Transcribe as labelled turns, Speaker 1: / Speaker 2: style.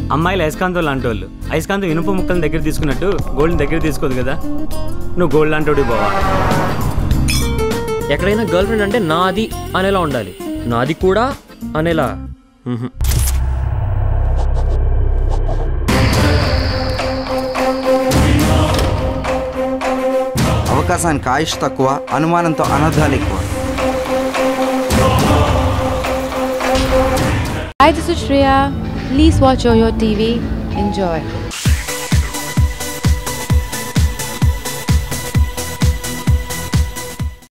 Speaker 1: అమ్మాయిలు అయస్కాంతం లాంటి వాళ్ళు అయస్కాంతం ఇనుప ముక్కలను దగ్గర తీసుకున్నట్టు గోల్డ్ని దగ్గర తీసుకోదు కదా నువ్వు గోల్డ్ లాంటి పోవా
Speaker 2: ఎక్కడైనా గర్ల్ ఫ్రెండ్ అంటే నాది అనేలా ఉండాలి నాది కూడా అనేలా మ్హూ.
Speaker 3: అవకాశానికి ఆయుష్ తక్కువ అనుమానంతో అనర్థాలు ఎక్కువ
Speaker 4: Hi, this is Shreya. Please watch Yoyo TV. Enjoy.